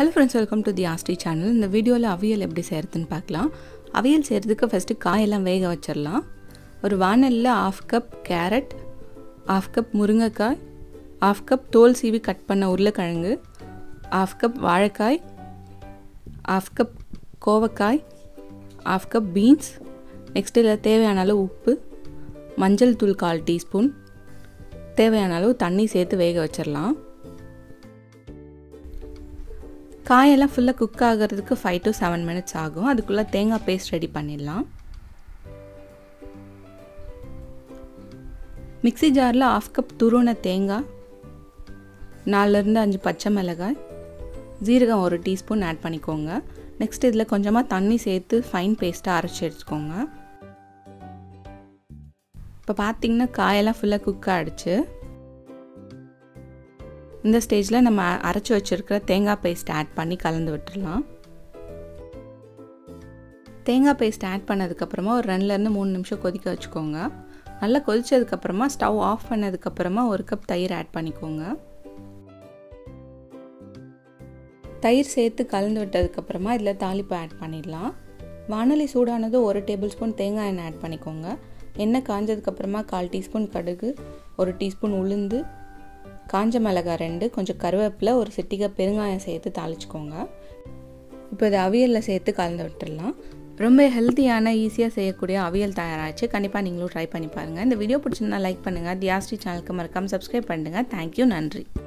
hello friends welcome to the ஆஸ்ட்ரி channel இந்த வீடியோவில் அவியல் எப்படி செய்கிறதுன்னு பார்க்கலாம் அவியல் செய்கிறதுக்கு ஃபஸ்ட்டு காயெல்லாம் வேக வச்சிடலாம் ஒரு வானலில் half cup carrot half cup முருங்கைக்காய் ஆஃப் கப் தோல் சீவி கட் பண்ண உருளைக்கிழங்கு ஆஃப் கப் வாழைக்காய் ஆஃப் கப் கோவக்காய் ஆஃப் கப் பீன்ஸ் நெக்ஸ்ட் இதில் தேவையான அளவு உப்பு மஞ்சள் தூள் கால் டீஸ்பூன் தேவையான அளவு தண்ணி சேர்த்து வேக வச்சிடலாம் காயெல்லாம் ஃபுல்லாக குக் ஆகிறதுக்கு ஃபைவ் டு செவன் மினிட்ஸ் ஆகும் அதுக்குள்ளே தேங்காய் பேஸ்ட் ரெடி பண்ணிடலாம் மிக்சி ஜாரில் ஆஃப் கப் துருவன தேங்காய் நாலுலேருந்து அஞ்சு பச்சை மிளகாய் ஜீரகம் ஒரு டீஸ்பூன் ஆட் பண்ணிக்கோங்க நெக்ஸ்ட் இதில் கொஞ்சமாக தண்ணி சேர்த்து ஃபைன் பேஸ்ட்டாக அரைச்சி எடுத்துக்கோங்க இப்போ பார்த்தீங்கன்னா காயெல்லாம் ஃபுல்லாக குக் ஆகிடுச்சு இந்த ஸ்டேஜில் நம்ம அரைச்சி வச்சுருக்கிற தேங்காய் பேஸ்ட் ஆட் பண்ணி கலந்து விட்டுடலாம் தேங்காய் பேஸ்ட் ஆட் பண்ணதுக்கப்புறமா ஒரு ரெண்டுலேருந்து மூணு நிமிஷம் கொதிக்க வச்சுக்கோங்க நல்லா கொதிச்சதுக்கப்புறமா ஸ்டவ் ஆஃப் பண்ணதுக்கப்புறமா ஒரு கப் தயிர் ஆட் பண்ணிக்கோங்க தயிர் சேர்த்து கலந்து விட்டதுக்கப்புறமா இதில் தாளிப்பு ஆட் பண்ணிடலாம் வானொலி சூடானது ஒரு டேபிள் ஸ்பூன் தேங்காய் எண்ணெய் ஆட் பண்ணிக்கோங்க எண்ணெய் காஞ்சதுக்கப்புறமா கால் டீஸ்பூன் கடுகு ஒரு டீஸ்பூன் உளுந்து காஞ்ச மிளகாய் ரெண்டு கொஞ்சம் கருவேப்பிலை ஒரு சிட்டிகை பெருங்காயம் சேர்த்து தாளிச்சுக்கோங்க இப்போ இதை அவியலில் சேர்த்து கலந்து விட்டுடலாம் ரொம்ப ஹெல்த்தியான ஈஸியாக செய்யக்கூடிய அவியல் தயாராச்சு கண்டிப்பாக நீங்களும் ட்ரை பண்ணி பாருங்கள் இந்த வீடியோ பிடிச்சிருந்தா லைக் பண்ணுங்கள் தியாஸ்டி சேனலுக்கு மறக்காமல் சப்ஸ்கிரைப் பண்ணுங்கள் தேங்க்யூ நன்றி